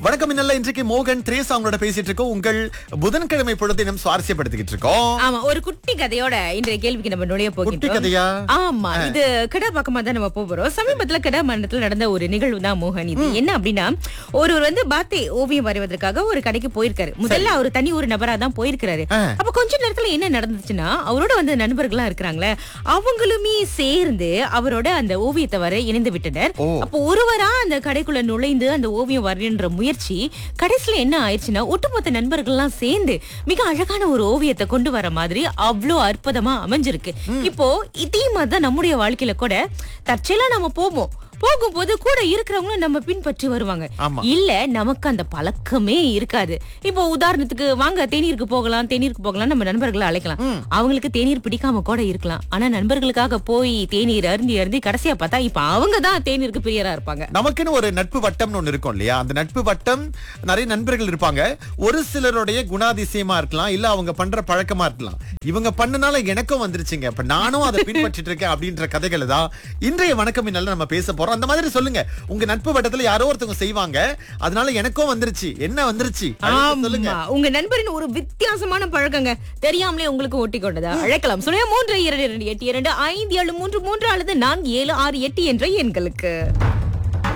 வணக்கம் இன்னல்ல இன்றைக்கு மோகன் த்ரேஸ் அவங்களோட பேசிட்டு இருக்கோம் உங்கள் புதன்கிழமை பொழுதை நம்ம சுவாரஸ்யப்படுத்திக்கிட்டு இருக்கோம் ஆமா ஒரு குட்டி கதையோட இன்றைய கேள்விக்கு நம்ம நுழைய குட்டி போகின்றோம் கதையா ஆமா இது கிடா பக்கமா தான் நம்ம போக போறோம் சமீபத்துல கிடா மண்டலத்துல நடந்த ஒரு நிகழ்வு தான் மோகன் இது என்ன அப்படின்னா ஒருவர் வந்து பாத்தே ஓவியம் வரைவதற்காக ஒரு கடைக்கு போயிருக்காரு முதல்ல அவர் தனி ஒரு நபரா தான் போயிருக்காரு ஆ. அப்ப கொஞ்ச நேரத்துல என்ன நடந்துச்சுன்னா அவரோட வந்து நண்பர்களா இருக்கிறாங்களே அவங்களுமே சேர்ந்து அவரோட அந்த ஓவியத்தை வர இணைந்து விட்டனர் ஓ. அப்போ ஒருவரா அந்த கடைக்குள்ள நுழைந்து அந்த ஓவியம் வரையன்ற முயற்சி கடைசியில என்ன ஆயிடுச்சுன்னா ஒட்டுமொத்த நண்பர்கள்லாம் சேர்ந்து மிக அழகான ஒரு ஓவியத்தை கொண்டு வர மாதிரி அவ்வளோ அற்புதமா அமைஞ்சிருக்கு இப்போ இதே மாதிரிதான் நம்முடைய வாழ்க்கையில கூட தற்செயலா நம்ம போவோம் போகும்போது கூட இருக்கிறவங்களும் நம்ம பின்பற்றி வருவாங்க ஆமா. இல்ல நமக்கு அந்த பழக்கமே இருக்காது இப்போ உதாரணத்துக்கு வாங்க தேநீருக்கு போகலாம் தேநீருக்கு போகலாம் நம்ம நண்பர்களை அழைக்கலாம் அவங்களுக்கு தேநீர் பிடிக்காம கூட இருக்கலாம் ஆனா நண்பர்களுக்காக போய் தேநீர் அருந்தி அருந்தி கடைசியா பார்த்தா இப்ப அவங்க தான் தேநீருக்கு பிரியரா இருப்பாங்க நமக்குன்னு ஒரு நட்பு வட்டம்னு ஒண்ணு இருக்கும் இல்லையா அந்த நட்பு வட்டம் நிறைய நண்பர்கள் இருப்பாங்க ஒரு சிலருடைய குணாதிசயமா இருக்கலாம் இல்ல அவங்க பண்ற பழக்கமா இருக்கலாம் இவங்க பண்ணனால எனக்கும் வந்துருச்சுங்க இப்ப நானும் அதை பின்பற்றிட்டு இருக்கேன் அப்படின்ற கதைகளை தான் இன்றைய வணக்கம் இந்நாள்ல நம்ம பேச போறோம் அந்த மாதிரி சொல்லுங்க உங்க நட்பு வட்டத்துல யாரோ ஒருத்தவங்க செய்வாங்க அதனால எனக்கும் வந்துருச்சு என்ன வந்துருச்சு அப்படின்னு சொல்லுங்க ஆமா உங்க நண்பரின் ஒரு வித்தியாசமான பழக்கங்க தெரியாமலே உங்களுக்கு ஒட்டி கொண்டதா அழைக்கலாம் சொல்லுங்க மூன்று இரண்டு இரண்டு எட்டு இரண்டு ஐந்து ஏழு மூன்று மூன்று அல்லது நான்கு ஏழு ஆறு எட்டு என்ற எண்களுக்கு